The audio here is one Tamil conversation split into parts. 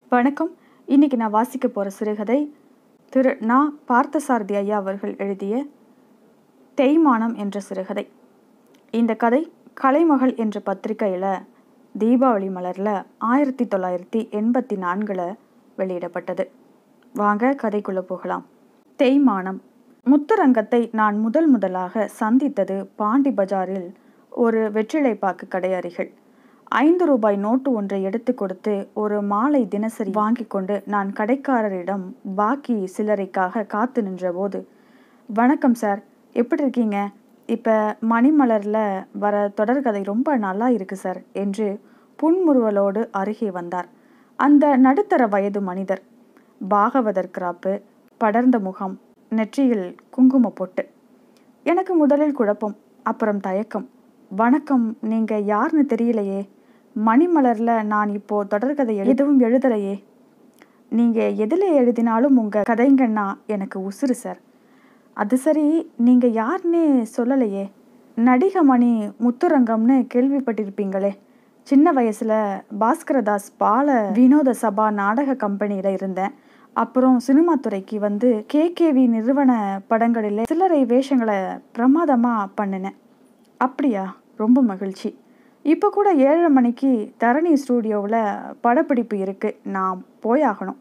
வணக்கம் இன்னைக்கு நான் வாசிக்க போகிற சிறுகதை திரு நா பார்த்தசாரதி ஐயா அவர்கள் எழுதிய தேய்மானம் என்ற சிறுகதை இந்த கதை கலைமகள் என்ற பத்திரிகையில் தீபாவளி மலரில் ஆயிரத்தி தொள்ளாயிரத்தி எண்பத்தி நான்கில் வெளியிடப்பட்டது வாங்க கதைக்குள்ளே போகலாம் தேய்மானம் முத்துரங்கத்தை நான் முதல் முதலாக சந்தித்தது பாண்டி பஜாரில் ஒரு வெற்றிலைப்பாக்கு கடை அருகில் ஐந்து ரூபாய் நோட்டு ஒன்றை எடுத்து கொடுத்து ஒரு மாலை தினசரி வாங்கி கொண்டு நான் கடைக்காரரிடம் பாக்கி சில்லறைக்காக காத்து நின்றபோது வணக்கம் சார் எப்படி இருக்கீங்க இப்போ மணிமலரில் வர தொடர்கதை ரொம்ப நல்லா இருக்கு சார் என்று புன்முறுவலோடு அருகே வந்தார் அந்த நடுத்தர வயது மனிதர் பாகவதர் கிராப்பு படர்ந்த முகம் நெற்றியில் குங்கும பொட்டு எனக்கு முதலில் குழப்பம் அப்புறம் தயக்கம் வணக்கம் நீங்கள் யாருன்னு தெரியலையே மணிமலரில் நான் இப்போ தொடர்கதை எதுவும் எழுதலையே நீங்கள் எதில் எழுதினாலும் உங்கள் கதைங்கன்னா எனக்கு உசுறு சார் அது சரி நீங்கள் யாருன்னே சொல்லலையே நடிகமணி முத்துரங்கம்னு கேள்விப்பட்டிருப்பீங்களே சின்ன வயசில் பாஸ்கரதாஸ் பால வினோத சபா நாடக கம்பெனியில் இருந்தேன் அப்புறம் சினிமா துறைக்கு வந்து கேகேவி நிறுவன படங்களில் சில்லறை வேஷங்களை பிரமாதமாக பண்ணினேன் அப்படியா ரொம்ப மகிழ்ச்சி இப்போ கூட ஏழரை மணிக்கு தரணி ஸ்டூடியோவில் படப்பிடிப்பு இருக்குது நான் போயாகணும்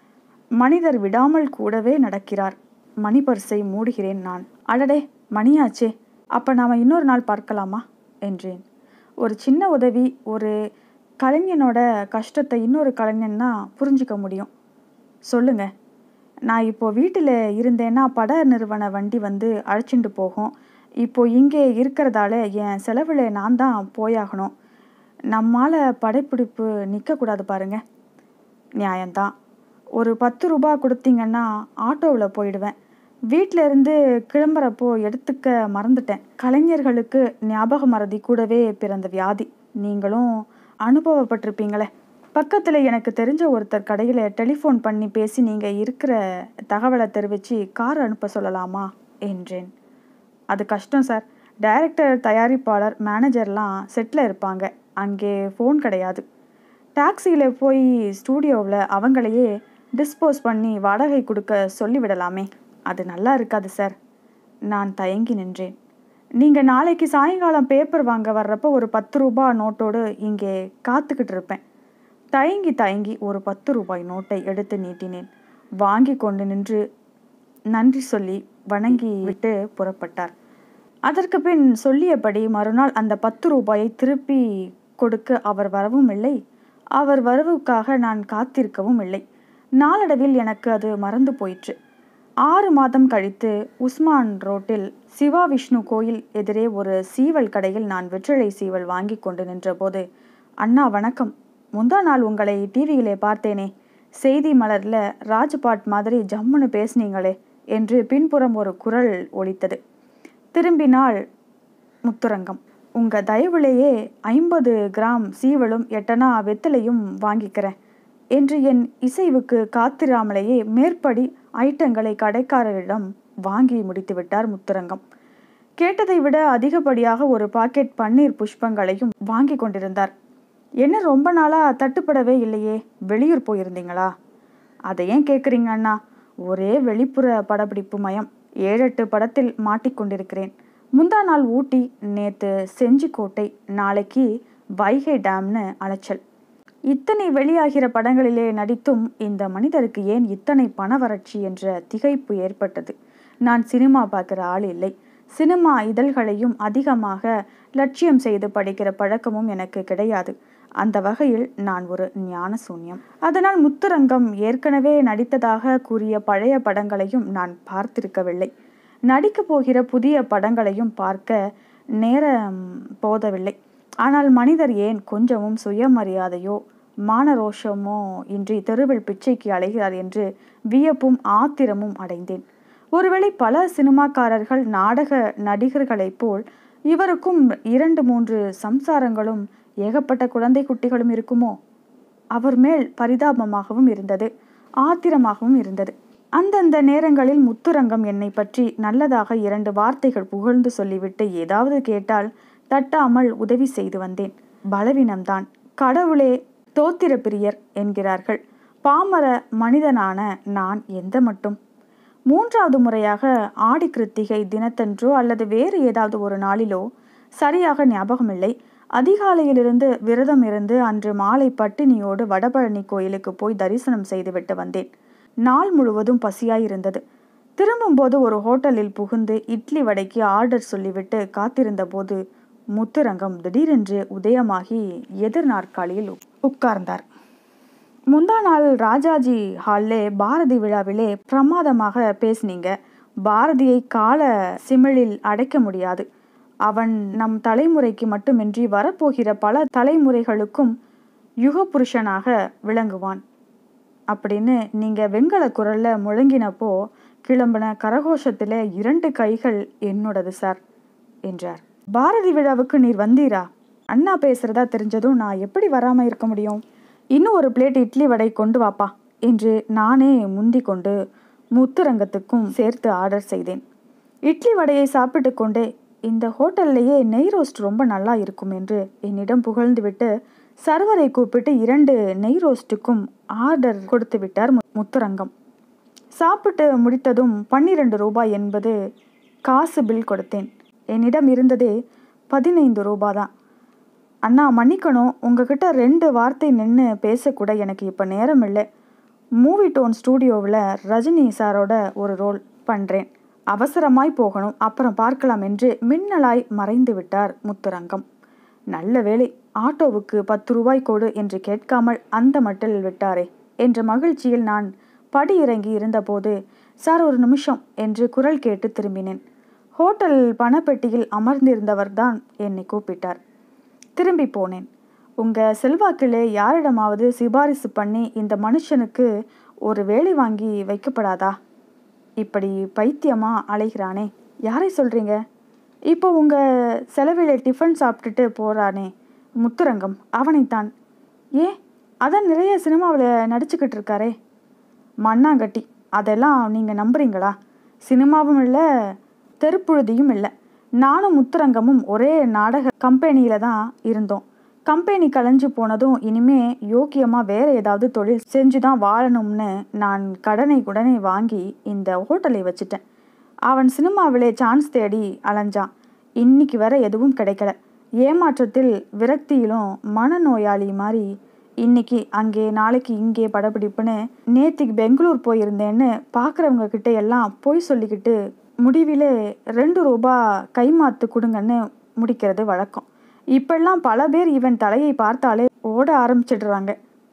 மனிதர் விடாமல் கூடவே நடக்கிறார் மணிபர்ஸை மூடுகிறேன் நான் அடடே மணியாச்சே அப்போ நாம் இன்னொரு நாள் பார்க்கலாமா என்றேன் ஒரு சின்ன உதவி ஒரு கலைஞனோட கஷ்டத்தை இன்னொரு கலைஞன்னா புரிஞ்சுக்க முடியும் சொல்லுங்க நான் இப்போ வீட்டில் இருந்தேன்னா பட நிறுவன வண்டி வந்து அழைச்சிட்டு போகும் இப்போ இங்கே இருக்கிறதால என் செலவில் நான் தான் போயாகணும் நம்மால் படைப்பிடிப்பு நிற்கக்கூடாது பாருங்க நியாயம்தான் ஒரு பத்து ரூபா கொடுத்தீங்கன்னா ஆட்டோவில் போயிடுவேன் வீட்டில் இருந்து கிளம்புறப்போ எடுத்துக்க மறந்துட்டேன் கலைஞர்களுக்கு ஞாபக மறதி கூடவே பிறந்த வியாதி நீங்களும் அனுபவப்பட்டிருப்பீங்களே பக்கத்தில் எனக்கு தெரிஞ்ச ஒருத்தர் கடையில் டெலிஃபோன் பண்ணி பேசி நீங்கள் இருக்கிற தகவலை தெரிவித்து கார் அனுப்ப சொல்லலாமா என்றேன் அது கஷ்டம் சார் டைரக்டர் தயாரிப்பாளர் மேனேஜர்லாம் செட்டில் இருப்பாங்க அங்கே ஃபோன் கிடையாது டாக்ஸியில் போய் ஸ்டூடியோவில் அவங்களையே டிஸ்போஸ் பண்ணி வாடகை கொடுக்க சொல்லிவிடலாமே அது நல்லா இருக்காது சார் நான் தயங்கி நின்றேன் நீங்கள் நாளைக்கு சாயங்காலம் பேப்பர் வாங்க வர்றப்போ ஒரு பத்து ரூபா நோட்டோடு இங்கே காத்துக்கிட்டு இருப்பேன் தயங்கி தயங்கி ஒரு பத்து ரூபாய் நோட்டை எடுத்து நீட்டினேன் வாங்கி கொண்டு நின்று நன்றி சொல்லி வணங்கி விட்டு புறப்பட்டார் அதற்கு பின் சொல்லியபடி மறுநாள் அந்த பத்து ரூபாயை திருப்பி கொடுக்க அவர் வரவும் இல்லை அவர் வரவுக்காக நான் காத்திருக்கவும் இல்லை நாளடைவில் எனக்கு அது மறந்து போயிற்று ஆறு மாதம் கழித்து உஸ்மான் ரோட்டில் சிவா விஷ்ணு கோயில் எதிரே ஒரு சீவல் கடையில் நான் வெற்றிலை சீவல் வாங்கி கொண்டு நின்றபோது அண்ணா வணக்கம் முந்தா நாள் உங்களை டிவியிலே பார்த்தேனே செய்தி மலரில் ராஜ்பாட் மாதிரி ஜம்முன்னு பேசுனீங்களே என்று பின்புறம் ஒரு குரல் ஒலித்தது திரும்பினால் முத்துரங்கம் உங்க தயவுலேயே ஐம்பது கிராம் சீவலும் எட்டனா வெத்தலையும் வாங்கிக்கிறேன் என்று என் இசைவுக்கு காத்திராமலேயே மேற்படி ஐட்டங்களை கடைக்காரரிடம் வாங்கி முடித்து விட்டார் முத்துரங்கம் கேட்டதை விட அதிகப்படியாக ஒரு பாக்கெட் பன்னீர் புஷ்பங்களையும் வாங்கி கொண்டிருந்தார் என்ன ரொம்ப நாளாக தட்டுப்படவே இல்லையே வெளியூர் போயிருந்தீங்களா அதை ஏன் கேட்குறீங்க அண்ணா ஒரே வெளிப்புற படப்பிடிப்பு மயம் ஏழெட்டு படத்தில் மாட்டிக்கொண்டிருக்கிறேன் முந்தா நாள் ஊட்டி நேற்று செஞ்சிக்கோட்டை நாளைக்கு வைகை டேம்னு அலைச்சல் இத்தனை வெளியாகிற படங்களிலே நடித்தும் இந்த மனிதருக்கு ஏன் இத்தனை பண வறட்சி என்ற திகைப்பு ஏற்பட்டது நான் சினிமா பார்க்குற ஆள் இல்லை சினிமா இதழ்களையும் அதிகமாக லட்சியம் செய்து படிக்கிற பழக்கமும் எனக்கு கிடையாது அந்த வகையில் நான் ஒரு ஞான சூன்யம் அதனால் முத்துரங்கம் ஏற்கனவே நடித்ததாக கூறிய பழைய படங்களையும் நான் பார்த்திருக்கவில்லை நடிக்கப் போகிற புதிய படங்களையும் பார்க்க நேரம் போதவில்லை ஆனால் மனிதர் ஏன் கொஞ்சமும் சுயமரியாதையோ மானரோஷமோ இன்றி தெருவில் பிச்சைக்கு அலைகிறார் என்று வியப்பும் ஆத்திரமும் அடைந்தேன் ஒருவேளை பல சினிமாக்காரர்கள் நாடக நடிகர்களைப் போல் இவருக்கும் இரண்டு மூன்று சம்சாரங்களும் ஏகப்பட்ட குழந்தை குட்டிகளும் இருக்குமோ அவர் மேல் பரிதாபமாகவும் இருந்தது ஆத்திரமாகவும் இருந்தது அந்தந்த நேரங்களில் முத்துரங்கம் என்னை பற்றி நல்லதாக இரண்டு வார்த்தைகள் புகழ்ந்து சொல்லிவிட்டு ஏதாவது கேட்டால் தட்டாமல் உதவி செய்து வந்தேன் பலவீனம்தான் கடவுளே தோத்திர பிரியர் என்கிறார்கள் பாமர மனிதனான நான் எந்த மட்டும் மூன்றாவது முறையாக ஆடி கிருத்திகை தினத்தன்றோ அல்லது வேறு ஏதாவது ஒரு நாளிலோ சரியாக ஞாபகமில்லை அதிகாலையிலிருந்து விரதம் இருந்து அன்று மாலை பட்டினியோடு வடபழனி கோயிலுக்கு போய் தரிசனம் செய்துவிட்டு வந்தேன் நாள் முழுவதும் பசியாயிருந்தது திரும்பும்போது ஒரு ஹோட்டலில் புகுந்து இட்லி வடைக்கு ஆர்டர் சொல்லிவிட்டு காத்திருந்த போது முத்துரங்கம் திடீரென்று உதயமாகி எதிர் நாற்காலியில் உட்கார்ந்தார் முந்தா நாள் ராஜாஜி ஹால்லே பாரதி விழாவிலே பிரமாதமாக பேசினீங்க பாரதியை கால சிமிழில் அடைக்க முடியாது அவன் நம் தலைமுறைக்கு மட்டுமின்றி வரப்போகிற பல தலைமுறைகளுக்கும் யுக புருஷனாக விளங்குவான் அப்படின்னு நீங்க வெண்கல குரல்ல முழங்கினப்போ கிளம்பின கரகோஷத்துல இரண்டு கைகள் என்னோடது சார் என்றார் பாரதி விழாவுக்கு நீர் வந்தீரா அண்ணா பேசுறதா தெரிஞ்சதும் நான் எப்படி வராம இருக்க முடியும் இன்னும் ஒரு பிளேட் இட்லி வடை கொண்டு வாப்பா என்று நானே முந்தி கொண்டு முத்துரங்கத்துக்கும் சேர்த்து ஆர்டர் செய்தேன் இட்லி வடையை சாப்பிட்டு கொண்டே இந்த ஹோட்டல்லையே நெய் ரோஸ்ட் ரொம்ப நல்லா இருக்கும் என்று என்னிடம் புகழ்ந்துவிட்டு சர்வரை கூப்பிட்டு இரண்டு நெய் ரோஸ்ட்டுக்கும் ஆர்டர் கொடுத்து விட்டார் மு- முத்துரங்கம் சாப்பிட்டு முடித்ததும் பன்னிரண்டு ரூபாய் என்பது காசு பில் கொடுத்தேன் என்னிடம் இருந்ததே பதினைந்து ரூபாய் தான் அண்ணா மன்னிக்கணும் உங்ககிட்ட ரெண்டு வார்த்தை நின்று பேசக்கூட எனக்கு இப்போ நேரம் இல்லை மூவி டோன் ஸ்டூடியோவில் ரஜினி சாரோட ஒரு ரோல் பண்ணுறேன் அவசரமாய் போகணும் அப்புறம் பார்க்கலாம் என்று மின்னலாய் மறைந்து விட்டார் முத்துரங்கம் நல்ல வேளை ஆட்டோவுக்கு பத்து ரூபாய் கொடு என்று கேட்காமல் அந்த மட்டில் விட்டாரே என்ற மகிழ்ச்சியில் நான் படி இறங்கி இருந்தபோது சார் ஒரு நிமிஷம் என்று குரல் கேட்டு திரும்பினேன் ஹோட்டல் பணப்பெட்டியில் அமர்ந்திருந்தவர்தான் என்னை கூப்பிட்டார் திரும்பி போனேன் உங்க செல்வாக்கிலே யாரிடமாவது சிபாரிசு பண்ணி இந்த மனுஷனுக்கு ஒரு வேலை வாங்கி வைக்கப்படாதா இப்படி பைத்தியமா அலைகிறானே யாரை சொல்றீங்க இப்போ உங்க செலவிலே டிஃபன் சாப்பிட்டுட்டு போறானே முத்துரங்கம் அவனைத்தான் ஏ அதான் நிறைய சினிமாவில் நடிச்சுக்கிட்டு இருக்காரே மண்ணாங்கட்டி அதெல்லாம் நீங்கள் நம்புறீங்களா சினிமாவும் இல்லை தெருப்புழுதியும் இல்லை நானும் முத்துரங்கமும் ஒரே நாடக கம்பெனியில் தான் இருந்தோம் கம்பெனி கலைஞ்சு போனதும் இனிமே யோக்கியமாக வேற ஏதாவது தொழில் செஞ்சு தான் வாழணும்னு நான் கடனை உடனே வாங்கி இந்த ஹோட்டலை வச்சுட்டேன் அவன் சினிமாவிலே சான்ஸ் தேடி அலைஞ்சான் இன்னைக்கு வரை எதுவும் கிடைக்கல ஏமாற்றத்தில் விரக்தியிலும் மனநோயாளி மாதிரி இன்னைக்கு அங்கே நாளைக்கு இங்கே படப்பிடிப்புன்னு நேத்திக்கு பெங்களூர் போயிருந்தேன்னு பார்க்குறவங்க கிட்ட எல்லாம் பொய் சொல்லிக்கிட்டு முடிவிலே ரெண்டு ரூபா கைமாத்து கொடுங்கன்னு முடிக்கிறது வழக்கம் இப்பெல்லாம் பல பேர் இவன் தலையை பார்த்தாலே ஓட ஆரம்பிச்சிடுறாங்க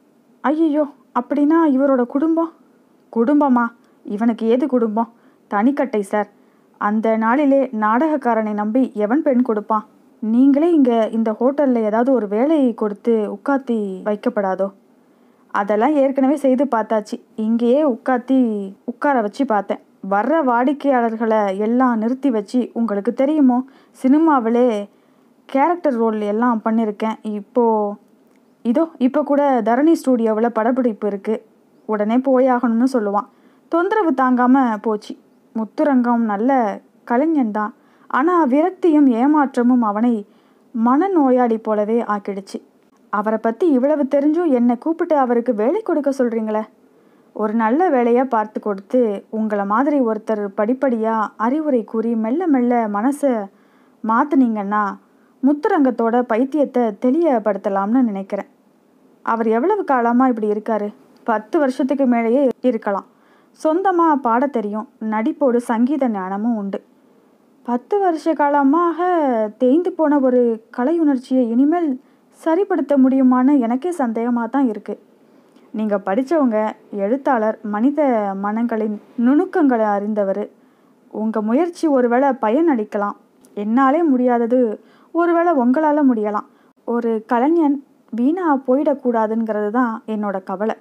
ஐயோ அப்படின்னா இவரோட குடும்பம் குடும்பமா இவனுக்கு ஏது குடும்பம் தனிக்கட்டை சார் அந்த நாளிலே நாடகக்காரனை நம்பி எவன் பெண் கொடுப்பான் நீங்களே இங்கே இந்த ஹோட்டலில் ஏதாவது ஒரு வேலையை கொடுத்து உட்காத்தி வைக்கப்படாதோ அதெல்லாம் ஏற்கனவே செய்து பார்த்தாச்சு இங்கேயே உட்காத்தி உட்கார வச்சு பார்த்தேன் வர்ற வாடிக்கையாளர்களை எல்லாம் நிறுத்தி வச்சு உங்களுக்கு தெரியுமோ சினிமாவிலே கேரக்டர் ரோல் எல்லாம் பண்ணியிருக்கேன் இப்போது இதோ இப்போ கூட தரணி ஸ்டூடியோவில் படப்பிடிப்பு இருக்குது உடனே போயாகணும்னு சொல்லுவான் தொந்தரவு தாங்காமல் போச்சு முத்துரங்கம் நல்ல கலைஞன்தான் ஆனால் விரக்தியும் ஏமாற்றமும் அவனை மனநோயாளி போலவே ஆக்கிடுச்சு அவரை பற்றி இவ்வளவு தெரிஞ்சும் என்னை கூப்பிட்டு அவருக்கு வேலை கொடுக்க சொல்கிறீங்களே ஒரு நல்ல வேலையாக பார்த்து கொடுத்து உங்களை மாதிரி ஒருத்தர் படிப்படியாக அறிவுரை கூறி மெல்ல மெல்ல மனசை மாற்றுனீங்கன்னா முத்துரங்கத்தோட பைத்தியத்தை தெளியப்படுத்தலாம்னு நினைக்கிறேன் அவர் எவ்வளவு காலமாக இப்படி இருக்காரு பத்து வருஷத்துக்கு மேலேயே இருக்கலாம் சொந்தமாக பாட தெரியும் நடிப்போடு சங்கீத ஞானமும் உண்டு பத்து வருஷ காலமாக தேய்ந்து போன ஒரு கலையுணர்ச்சியை இனிமேல் சரிப்படுத்த முடியுமான்னு எனக்கே சந்தேகமாக தான் இருக்குது நீங்கள் படித்தவங்க எழுத்தாளர் மனித மனங்களின் நுணுக்கங்களை அறிந்தவர் உங்கள் முயற்சி ஒருவேளை பயன் அளிக்கலாம் என்னாலே முடியாதது ஒருவேளை உங்களால் முடியலாம் ஒரு கலைஞன் வீணா போயிடக்கூடாதுங்கிறது தான் என்னோட கவலை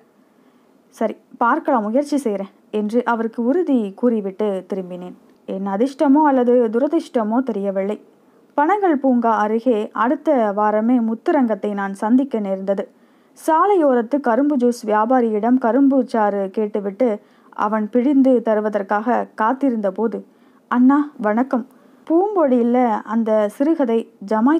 சரி பார்க்கலாம் முயற்சி செய்கிறேன் என்று அவருக்கு உறுதி கூறிவிட்டு திரும்பினேன் என் அதிர்ஷ்டமோ அல்லது துரதிர்ஷ்டமோ தெரியவில்லை பனங்கள் பூங்கா அருகே அடுத்த வாரமே முத்துரங்கத்தை நான் சந்திக்க நேர்ந்தது சாலையோரத்து கரும்பு ஜூஸ் வியாபாரியிடம் கரும்பு சாறு கேட்டுவிட்டு அவன் பிழிந்து தருவதற்காக காத்திருந்த போது அண்ணா வணக்கம் பூம்பொழியில் அந்த சிறுகதை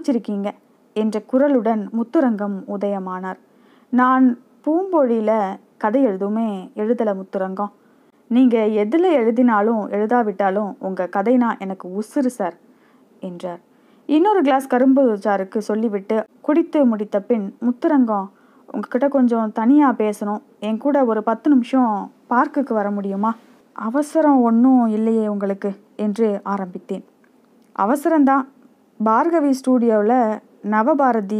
ஜமாய்ச்சிருக்கீங்க என்ற குரலுடன் முத்துரங்கம் உதயமானார் நான் பூம்பொழியில் கதை எதுவுமே எழுதலை முத்துரங்கம் நீங்கள் எதில் எழுதினாலும் எழுதாவிட்டாலும் உங்கள் கதைனா எனக்கு உசுறு சார் என்றார் இன்னொரு கிளாஸ் கரும்பு சாருக்கு சொல்லிவிட்டு குடித்து முடித்த பின் முத்துரங்கம் உங்ககிட்ட கொஞ்சம் தனியாக பேசணும் என் கூட ஒரு பத்து நிமிஷம் பார்க்குக்கு வர முடியுமா அவசரம் ஒன்றும் இல்லையே உங்களுக்கு என்று ஆரம்பித்தேன் அவசரம்தான் பார்கவி ஸ்டூடியோவில் நவபாரதி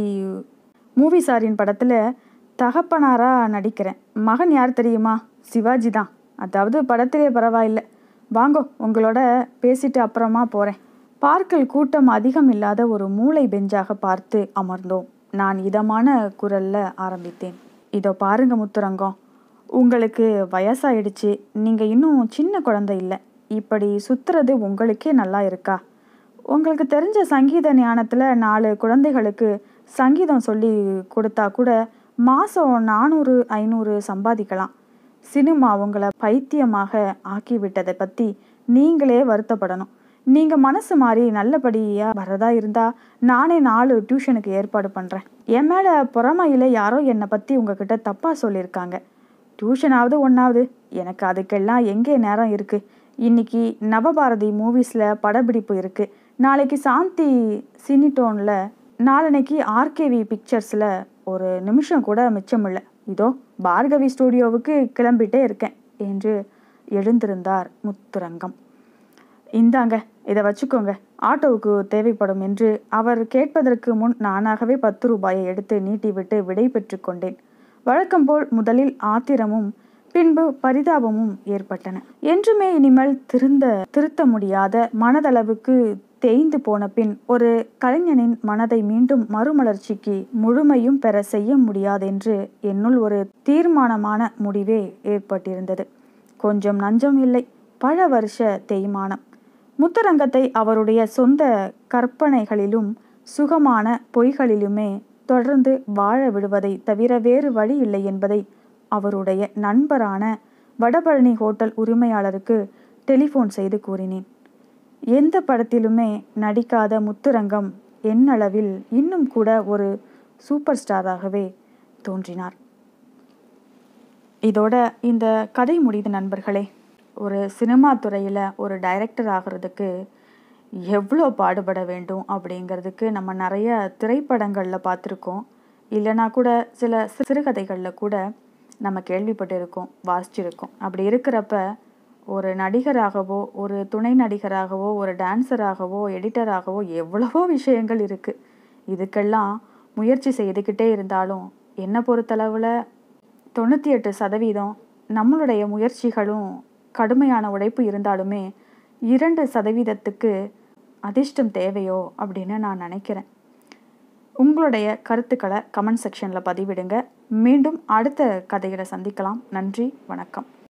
மூவி சாரின் படத்தில் தகப்பனாராக நடிக்கிறேன் மகன் யார் தெரியுமா சிவாஜி தான் அதாவது படத்திலே பரவாயில்லை வாங்கோ உங்களோட பேசிட்டு அப்புறமா போகிறேன் பார்க்கில் கூட்டம் அதிகம் இல்லாத ஒரு மூளை பெஞ்சாக பார்த்து அமர்ந்தோம் நான் இதமான குரல்ல ஆரம்பித்தேன் இதோ பாருங்க முத்துரங்கம் உங்களுக்கு வயசாயிடுச்சு நீங்கள் இன்னும் சின்ன குழந்தை இல்லை இப்படி சுத்துறது உங்களுக்கே நல்லா இருக்கா உங்களுக்கு தெரிஞ்ச சங்கீத ஞானத்தில் நாலு குழந்தைகளுக்கு சங்கீதம் சொல்லி கொடுத்தா கூட மாதம் நானூறு ஐநூறு சம்பாதிக்கலாம் சினிமா உங்களை பைத்தியமாக ஆக்கிவிட்டதை பற்றி நீங்களே வருத்தப்படணும் நீங்கள் மனசு மாறி நல்லபடியாக வரதா இருந்தால் நானே நாலு டியூஷனுக்கு ஏற்பாடு பண்ணுறேன் என் மேலே பொறாமையில் யாரோ என்னை பற்றி உங்ககிட்ட தப்பாக சொல்லியிருக்காங்க டியூஷனாவது ஒன்றாவது எனக்கு அதுக்கெல்லாம் எங்கே நேரம் இருக்குது இன்னைக்கு நவபாரதி மூவிஸில் படப்பிடிப்பு இருக்குது நாளைக்கு சாந்தி சினிடோனில் நாளன்னைக்கு ஆர்கேவி பிக்சர்ஸில் ஒரு நிமிஷம் கூட மிச்சமில்லை இதோ பார்கவி ஸ்டூடியோவுக்கு கிளம்பிட்டே இருக்கேன் என்று எழுந்திருந்தார் முத்துரங்கம் இந்தாங்க இதை வச்சுக்கோங்க ஆட்டோவுக்கு தேவைப்படும் என்று அவர் கேட்பதற்கு முன் நானாகவே பத்து ரூபாயை எடுத்து நீட்டிவிட்டு விடை பெற்று கொண்டேன் வழக்கம் போல் முதலில் ஆத்திரமும் பின்பு பரிதாபமும் ஏற்பட்டன என்றுமே இனிமேல் திருந்த திருத்த முடியாத மனதளவுக்கு தேய்ந்து போன பின் ஒரு கலைஞனின் மனதை மீண்டும் மறுமலர்ச்சிக்கு முழுமையும் பெற செய்ய முடியாதென்று என்னுள் ஒரு தீர்மானமான முடிவே ஏற்பட்டிருந்தது கொஞ்சம் நஞ்சம் இல்லை பல வருஷ தேய்மானம் முத்தரங்கத்தை அவருடைய சொந்த கற்பனைகளிலும் சுகமான பொய்களிலுமே தொடர்ந்து வாழ விடுவதை தவிர வேறு வழி இல்லை என்பதை அவருடைய நண்பரான வடபழனி ஹோட்டல் உரிமையாளருக்கு டெலிஃபோன் செய்து கூறினேன் எந்த படத்திலுமே நடிக்காத முத்துரங்கம் எண்ணளவில் இன்னும் கூட ஒரு சூப்பர் ஸ்டாராகவே தோன்றினார் இதோட இந்த கதை முடியுது நண்பர்களே ஒரு சினிமா துறையில் ஒரு டைரக்டர் ஆகிறதுக்கு எவ்வளோ பாடுபட வேண்டும் அப்படிங்கிறதுக்கு நம்ம நிறைய திரைப்படங்களில் பார்த்துருக்கோம் இல்லைனா கூட சில சிறுகதைகளில் கூட நம்ம கேள்விப்பட்டிருக்கோம் வாசிச்சிருக்கோம் அப்படி இருக்கிறப்ப ஒரு நடிகராகவோ ஒரு துணை நடிகராகவோ ஒரு டான்ஸராகவோ எடிட்டராகவோ எவ்வளவோ விஷயங்கள் இருக்குது இதுக்கெல்லாம் முயற்சி செய்துக்கிட்டே இருந்தாலும் என்னை பொறுத்தளவில் தொண்ணூற்றி எட்டு சதவீதம் நம்மளுடைய முயற்சிகளும் கடுமையான உழைப்பு இருந்தாலுமே இரண்டு சதவீதத்துக்கு அதிர்ஷ்டம் தேவையோ அப்படின்னு நான் நினைக்கிறேன் உங்களுடைய கருத்துக்களை கமெண்ட் செக்ஷனில் பதிவிடுங்க மீண்டும் அடுத்த கதைகளை சந்திக்கலாம் நன்றி வணக்கம்